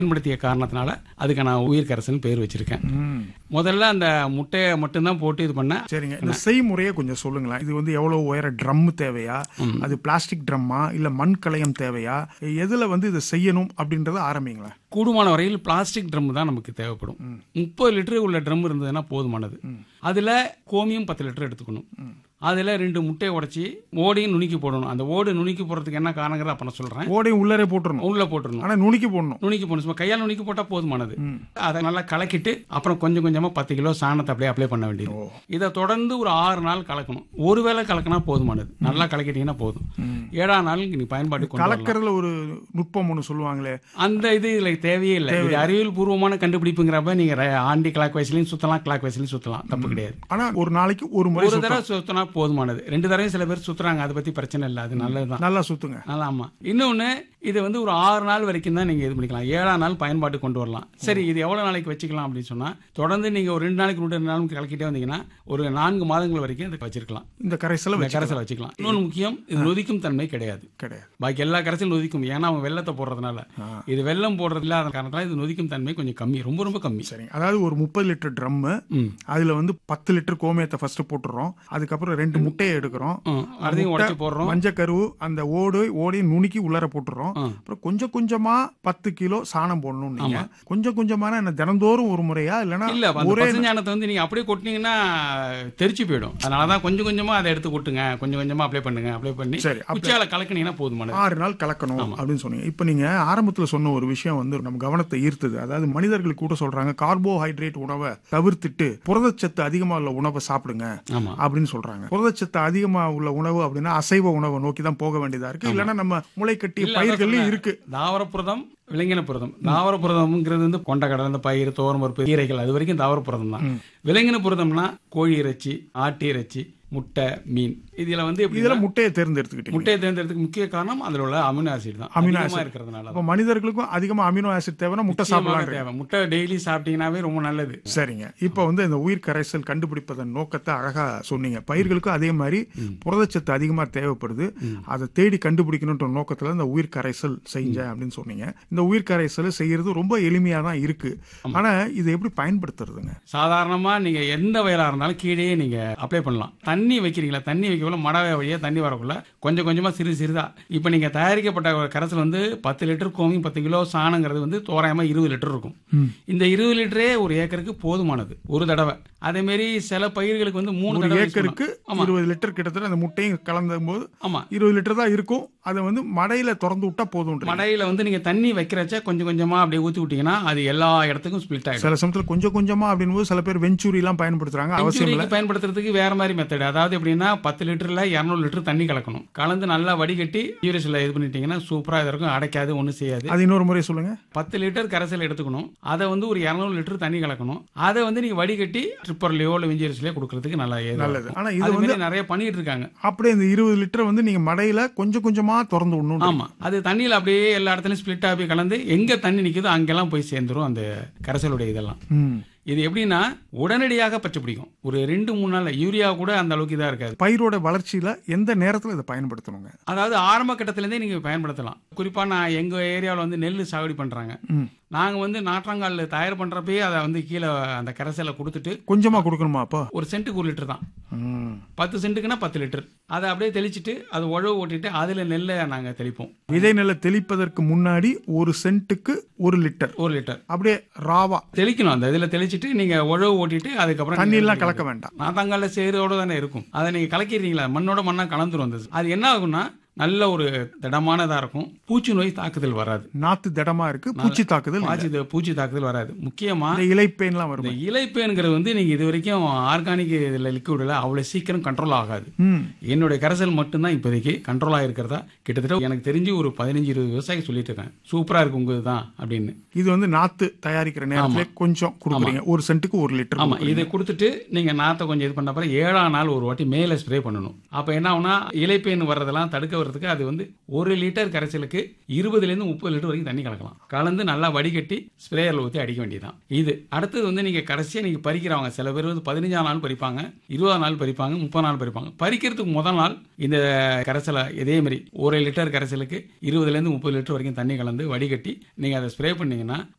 பயன்படுத்திய காரணத்தினால அதுக்கு நான் உயிர் கரைசல் பேர் வச்சிருக்கேன் ம். முதல்ல அந்த முட்டையை மட்டும்தான் போட்டு இது பண்ணேன் சரிங்க இந்த செய்முறையை கொஞ்சம் சொல்லுங்களேன் இது வந்து எவ்வளவு உயர ட்ரம் தேவையா அது பிளாஸ்டிக் ட்ரம்மா இல்ல மண் கலயம் தேவையா எதுல வந்து இதை செய்யணும் அப்படின்றத ஆரம்பிங்களேன் கூடுமான வரையில் பிளாஸ்டிக் ட்ரம் தான் நமக்கு தேவைப்படும் முப்பது லிட்டர் உள்ள ட்ரம் இருந்ததுன்னா போதுமானது அதுல கோமியம் பத்து லிட்டர் எடுத்துக்கணும் அதுல ரெண்டு முட்டையை உடைச்சி ஓடையும் நுணுக்கி போடணும் அந்த ஓடு நுணுக்கி போடுறதுக்கு என்ன காரணங்கிறத அப்ப நான் சொல்றேன் ஓடையும் உள்ளரே போட்டுறணும் உள்ள போட்டுருணும் ஆனா நுணுக்கி போடணும் நுணுக்கி போடணும் சும்மா கையால் நுணுக்கி போட்டா போதுமானது அதை நல்லா கலக்கிட்டு அப்புறம் கொஞ்சம் கொஞ்சமா பத்து கிலோ சாணத்தை அப்படியே அப்ளை பண்ண வேண்டியது இதை தொடர்ந்து ஒரு ஆறு நாள் கலக்கணும் ஒருவேளை கலக்கினா போதுமானது நல்லா கலக்கிட்டீங்கன்னா போதும் ஏழாம் நாள் நீ பயன்பாடு கொண்டு வரலாம். கலக்கிறதுல ஒரு நுட்பம் ஒன்று சொல்லுவாங்களே அந்த இது இதுல தேவையே இல்லை இது அறிவியல் பூர்வமான கண்டுபிடிப்புங்கிறப்ப நீங்க ர- ஆண்டி கிளாக் வைஸ்லயும் சுத்தலாம் கிளாக் வைஸ்லயும் சுத்தலாம் தப்பு கிடையாது ஆனா ஒரு நாளைக்கு ஒரு முறை ஒரு சுத்தம். தடவை சுத்தினா போதுமானது ரெண்டு தடவையும் சில பேர் சுத்துறாங்க அதை பத்தி பிரச்சனை இல்லை அது நல்லதுதான் நல்லா சுத்துங்க நல்லா ஆமா இன்னொன்னு இது வந்து ஒரு ஆறு நாள் வரைக்கும் தான் நீங்க இது பண்ணிக்கலாம் ஏழாம் நாள் பயன்பாட்டு கொண்டு வரலாம் சரி இது எவ்வளவு நாளைக்கு வச்சுக்கலாம் அப்படின்னு சொன்னா தொடர்ந்து நீங்க ஒரு ரெண்டு நாளைக்கு ரெண்டு நாளுக்கு கலக்கிட்டே வந்தீங்கன்னா ஒரு நான்கு மாதங்கள் வரைக்கும் இதை வச்சிருக்கலாம் இந்த கரைசலை இந்த வச்சு கரைசல் வச்சுக்கலாம் இன்னொன்று முக்கியம் இது நொதிக்கும் தன்மை கிடையாது கிடையாது பாக்கி எல்லா கரைசலும் நொதிக்கும் ஏன்னா அவன் வெள்ளத்தை போடுறதுனால இது வெள்ளம் போடுறது இல்லாத காரணத்தால இது நொதிக்கும் தன்மை கொஞ்சம் கம்மி ரொம்ப ரொம்ப கம்மி சரிங்க அதாவது ஒரு முப்பது லிட்டர் ட்ரம்மு ம். அதுல வந்து பத்து லிட்டர் கோமியத்தை ஃபர்ஸ்ட் போட்டுறோம் அதுக்கப்புறம் ரெண்டு முட்டையை எடுக்கிறோம் ம், அதையும் உடச்சி போடுறோம் மஞ்சள் கருவு அந்த ஓடு ஓடையும் நுணுக்கி உள்ளார போட்டுறோம் ஆ. அப்புறம் கொஞ்சம் கொஞ்சமா பத்து கிலோ சாணம் போடணும் நீங்க கொஞ்சம் கொஞ்சமான என்ன தினந்தோறும் ஒரு முறையா இல்லைன்னா இல்ல அப்ப அந்த ஒரே பசுஞ்சாணத்தை வந்து நீங்க அப்படியே கொட்டினீங்கன்னா தெரிச்சு போயிடும் அதனாலதான் கொஞ்சம் கொஞ்சமா அதை எடுத்து கொட்டுங்க கொஞ்சம் கொஞ்சமா அப்ளை பண்ணுங்க அப்ளை பண்ணி சரி, அப்ப- குச்சியால கலக்குனீங்கன்னா போதுமானது ஆறு நாள் கலக்கணும் அப்படின்னு சொன்னீங்க இப்போ நீங்க ஆரம்பத்துல சொன்ன ஒரு விஷயம் வந்து நம்ம கவனத்தை ஈர்த்தது அதாவது மனிதர்கள் கூட சொல்றாங்க கார்போஹைட்ரேட் உணவை தவிர்த்துட்டு புரதச்சத்து அதிகமா உள்ள உணவை சாப்பிடுங்க ஆமா அப்படின்னு சொல்றாங்க புரதச்சத்து அதிகமா உள்ள உணவு அப்படின்னா அசைவ உணவை நோக்கி தான் போக வேண்டியதா இருக்கு இல்லைன்னா நம்ம முளைக்கட்டிய இல்ல, அதான் பயிர்கள்லயும் சொன்னேன். இருக்கு தாவர புரதம் விலங்கின புரதம் தாவர புரதம்ங்கிறது வந்து கொண்டக்கடலை இந்த பயிர் தோரம் பருப்பு கீரைகள் அது வரைக்கும் தாவர புரதம் தான் விலங்கின புரதம்னா கோழி இறைச்சி ஆட்டு இறைச்சி முட்டை மீன் இதுல வந்து எப்படி இதுல முட்டையை தேர்ந்தெடுத்துக்கிட்டீங்க முட்டையை தேர்ந்தெடுத்துக்கு முக்கிய காரணம் அதுல உள்ள அமினோ ஆசிட் தான் அமினோ அதிகமா ஆசிட். இருக்கிறதுனால அப்போ மனிதர்களுக்கும் அதிகமா அமினோ ஆசிட் தேவைன்னா முட்டை நிச்சயமாக சாப்பிடலாம் தேவை முட்டை டெய்லி சாப்பிட்டீங்கன்னாவே ரொம்ப நல்லது சரிங்க இப்போ வந்து இந்த உயிர் கரைசல் கண்டுபிடிப்பதன் நோக்கத்தை அழகா சொன்னீங்க பயிர்களுக்கும் அதே மாதிரி புரதச்சத்து அதிகமா தேவைப்படுது அதை தேடி கண்டுபிடிக்கணுன்ற நோக்கத்துல இந்த உயிர் கரைசல் செஞ்சேன் அப்படின்னு சொன்னீங்க இந்த உயிர் கரைசல் செய்யறது ரொம்ப எளிமையா தான் இருக்கு ஆனா இதை எப்படி பயன்படுத்துறதுங்க சாதாரணமா நீங்க எந்த வயலா இருந்தாலும் கீழே நீங்க அப்ளை பண்ணலாம் தண்ணி வைக்கிறீங்களா தண்ணி வைக்கக்குள்ள மடவை வழியா தண்ணி வரக்குள்ள கொஞ்சம் கொஞ்சமா சிறு சிறிதா இப்ப நீங்க தயாரிக்கப்பட்ட ஒரு கரைசல் வந்து பத்து லிட்டர் கோமி பத்து கிலோ சாணங்கிறது வந்து தோராயமா இருபது லிட்டர் இருக்கும் இந்த இருபது லிட்டரே ஒரு ஏக்கருக்கு போதுமானது ஒரு தடவை அதே மாதிரி சில பயிர்களுக்கு வந்து மூணு ஒரு தடவை use ஏக்கருக்கு பண்ணலாம். இருபது லிட்டர் கிட்டத்தட்ட அந்த முட்டையும் கலந்த போது ஆமா இருபது லிட்டர் தான் இருக்கும் அதை வந்து மடையில திறந்து விட்டா போதும் மடையில வந்து நீங்க தண்ணி வைக்கிறச்ச கொஞ்சம் கொஞ்சமா அப்படியே ஊத்தி விட்டீங்கன்னா அது எல்லா இடத்துக்கும் ஸ்பிளிட் ஆயிடும் சில சமயத்துல கொஞ்சம் கொஞ்சமா அப்படின் போது சில பேர் வெஞ்சூரி எல்லாம் பயன்படுத்துறாங்க அவசியம் இல்ல செஞ்சுரிக்கு பயன்படுத்துறதுக்கு வேற மாதிரி மெத்தட் அதாவது எப்படின்னா பத்து லிட்டர்ல இரநூறு லிட்டர் தண்ணி கலக்கணும் கலந்து நல்லா வடிகட்டி யூரிஸ்ல இது பண்ணிட்டீங்கன்னா சூப்பரா இது இருக்கும் அடைக்காது ஒன்றும் செய்யாது அது இன்னொரு முறை சொல்லுங்க பத்து லிட்டர் கரைசல் எடுத்துக்கணும் அதை வந்து ஒரு இரநூறு லிட்டர் தண்ணி கலக்கணும் அதை வந்து நீங்க வடிகட்டி ட்ரிப்பர்லயோ இல்லை விஞ்சியரிசிலையோ கொடுக்கறதுக்கு நல்லா ஏதுவா நல்லது இருக்கும். ஆனா இது அது வந்து மாதிரி நிறைய பண்ணிட்டு இருக்காங்க அப்படியே இந்த இருபது லிட்டர் வந்து நீங்க மடையில கொஞ்சம் கொஞ்சமா திறந்து விடணும் ஆமா அது தண்ணியில அப்படியே எல்லா இடத்துலயும் ஸ்பிளிட் ஆகி கலந்து எங்க தண்ணி நிக்குதோ அங்கெல்லாம் போய் சேர்ந்துரும் அந்த கரைசலுடைய இதெல்லாம் ம். இது எப்படின்னா உடனடியாக பச்சை பிடிக்கும் ஒரு ரெண்டு மூணு நாள்ல யூரியா கூட அந்த அளவுக்கு இதா இருக்காது பயிரோட வளர்ச்சியில எந்த நேரத்துல இதை பயன்படுத்தணுங்க அதாவது ஆரம்ப கட்டத்திலேருந்தே நீங்க பயன்படுத்தலாம் குறிப்பா நான் எங்க ஏரியாவில் வந்து நெல் சாகுபடி பண்றாங்க ம். நாங்க வந்து நாற்றங்கால் தயார் பண்றப்பயே அதை வந்து கீழே அந்த கரைசலை கொடுத்துட்டு கொஞ்சமா கொடுக்கணுமா அப்போ ஒரு சென்ட்டுக்கு ஒரு லிட்டர் தான் ம். பத்து சென்ட்டுக்குன்னா பத்து லிட்டர் அதை அப்படியே தெளிச்சிட்டு அது உழவு ஓட்டிட்டு அதுல நெல்லை நாங்க தெளிப்போம் விதை நெல்லை தெளிப்பதற்கு முன்னாடி ஒரு சென்ட்டுக்கு ஒரு லிட்டர் ஒரு லிட்டர் அப்படியே ராவா தெளிக்கணும் அந்த இதுல தெளிச்சிட்டு நீங்க உழவு ஓட்டிட்டு அதுக்கப்புறம் தண்ணி நீங்க எல்லாம் கலக்க வேண்டாம் நாத்தாங்கால சேரோட தானே இருக்கும் அதை நீங்க கலக்கிறீங்களா மண்ணோட மண்ணா கலந்துரும் அந்த அது என்ன ஆகும்னா நல்ல ஒரு திடமானதா இருக்கும் பூச்சி நோய் தாக்குதல் வராது நாத்து திடமா இருக்கு பூச்சி தாக்குதல் இல்ல. பூச்சி பூச்சி தாக்குதல் வராது முக்கியமா இந்த இலைப்பேன்லாம் இந்த வரும் இலைப்பேனுங்கிறது வந்து நீங்க இது வரைக்கும் ஆர்கானிக் இதுல லிக்விட்ல அவ்வளவு சீக்கிரம் கண்ட்ரோல் ஆகாது ம். என்னுடைய கரைசல் மட்டும்தான் இப்போதைக்கு கண்ட்ரோல் ஆகிருக்கிறதா கிட்டத்தட்ட எனக்கு தெரிஞ்சு ஒரு பதினஞ்சு இருபது விவசாயி சொல்லிட்டு இருக்காங்க சூப்பரா இருக்கு உங்க தான் அப்படின்னு இது வந்து நாத்து தயாரிக்கிற நேரத்துல கொஞ்சம் கொடுக்குறீங்க ஒரு சென்ட்டுக்கு ஒரு லிட்டர் ஆமா இதை கொடுத்துட்டு நீங்க நாத்தை கொஞ்சம் இது பண்ண அப்புறம் ஏழாம் நாள் ஒரு வாட்டி மேல ஸ்ப்ரே பண்ணணும் அப்ப என்ன ஆகும்னா இலைப்பேன் வர்றதெல்லாம் தடுக்க வர்றதுக்கு பண்றதுக்கு அது வந்து ஒரு லிட்டர் கரைசலுக்கு இருபதுலேருந்து முப்பது லிட்டர் வரைக்கும் தண்ணி கலக்கலாம் கலந்து நல்லா வடிகட்டி ஸ்ப்ரேயரில் ஊற்றி அடிக்க வேண்டியதுதான் இது அடுத்தது வந்து நீங்கள் கடைசியாக நீங்கள் பறிக்கிறவங்க சில பேர் வந்து பதினஞ்சாம் நாள் பறிப்பாங்க இருபதாம் நாள் பறிப்பாங்க முப்பது நாள் பறிப்பாங்க பறிக்கிறதுக்கு முதல் நாள் இந்த கரைசலை இதே மாதிரி ஒரு லிட்டர் கரைசலுக்கு இருபதுலேருந்து முப்பது லிட்டர் வரைக்கும் தண்ணி கலந்து வடிகட்டி நீங்கள் அதை ஸ்ப்ரே பண்ணீங்கன்னா